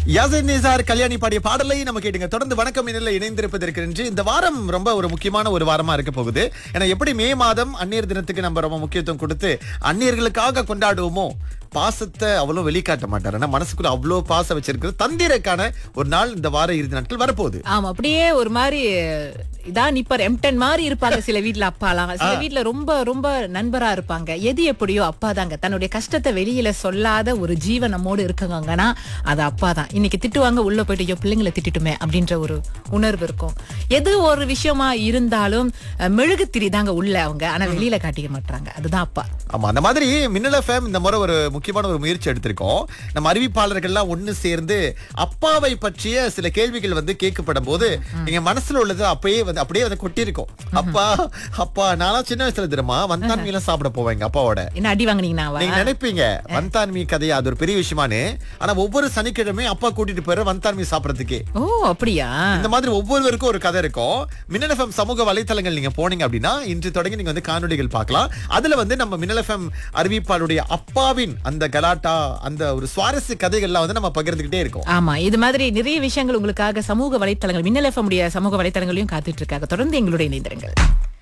யாசின் நிசார் கல்யாணி பாடிய பாடலை நம்ம கேட்டுங்க தொடர்ந்து வணக்கம் இணையில் இணைந்திருப்பதற்கு நன்றி இந்த வாரம் ரொம்ப ஒரு முக்கியமான ஒரு வாரமா இருக்க போகுது ஏன்னா எப்படி மே மாதம் அந்நியர் தினத்துக்கு நம்ம ரொம்ப முக்கியத்துவம் கொடுத்து அந்நியர்களுக்காக கொண்டாடுவோமோ பாசத்தை அவ்வளவு வெளிக்காட்ட மாட்டார் ஆனா மனசுக்குள்ள அவ்வளவு பாசம் வச்சிருக்கிறது தந்திரக்கான ஒரு நாள் இந்த வார இறுதி நாட்கள் வரப்போகுது ஆமா அப்படியே ஒரு மாதிரி இதான் நிப்பர் எம்டன் மாதிரி இருப்பாங்க சில வீட்ல அப்பாலாம் சில வீட்ல ரொம்ப ரொம்ப நண்பரா இருப்பாங்க எது எப்படியோ அப்பா தாங்க தன்னுடைய கஷ்டத்தை வெளியில சொல்லாத ஒரு ஜீவன் நம்மோடு இருக்காங்கன்னா அது அப்பா தான் இன்னைக்கு திட்டுவாங்க உள்ள போயிட்டு ஐயோ பிள்ளைங்களை திட்டிட்டுமே அப்படின்ற ஒரு உணர்வு இருக்கும் எது ஒரு விஷயமா இருந்தாலும் அஹ், மெழுகுத்திரி தாங்க உள்ள அவங்க ஆனா வெளியில காட்டிக்க மாட்டாங்க அதுதான் அப்பா ஆமா அந்த மாதிரி மின்னல் எஃப்எம் இந்த முறை ஒரு முக்கியமான ஒரு முயற்சி எடுத்திருக்கோம் நம்ம அறிவிப்பாளர்கள்லாம் ஒண்ணு சேர்ந்து அப்பாவை பற்றிய சில கேள்விகள் வந்து கேட்கப்படும் போது எங்க மனசுல உள்ளது அப்பயே வந்து அப்படியே வந்து கொட்டியிருக்கோம் அப்பா அப்பா நான்லாம் சின்ன வயசுல தெரியுமா வந்தான் மீலாம் சாப்பிட போவேன் எங்க அப்பாவோட என்ன அடி வாங்குனீங்கன்னா நீங்க நினைப்பீங்க வந்தான்மி கதையா அது ஒரு பெரிய விஷயமானு ஆனா ஒவ்வொரு சனிக்கிழமை அப்பா கூட்டிட்டு போயிரு வந்தான்மி சாப்பிடறதுக்கே ஓ அப்படியா இந்த மாதிரி ஒவ்வொருவருக்கும் ஒரு கதை இருக்கும் மின்னல் எஃப்எம் சமூக வலைத்தளங்கள் நீங்க போனீங்க அப்படின்னா இன்று தொடங்கி நீங்க வந்து காணொளிகள் பார்க்கலாம் அதுல வந்து நம்ம மின்னல் எஃப்எம் அறிவிப்பாளுடைய அப்பாவின் அந்த கலாட்டா அந்த ஒரு சுவாரஸ்ய கதைகள்லாம் வந்து நம்ம பகிர்ந்துகிட்டே இருக்கோம் ஆமா இது மாதிரி நிறைய விஷயங்கள் உங்களுக்காக சமூக வலைத்தளங்கள் மின்னல் எஃப்எம் உடைய சமூக வலைத்தளங்களையும் காத்துட்டு இருக்காங்க தொடர்ந்து எங்களோட இணைந்திருங்கள்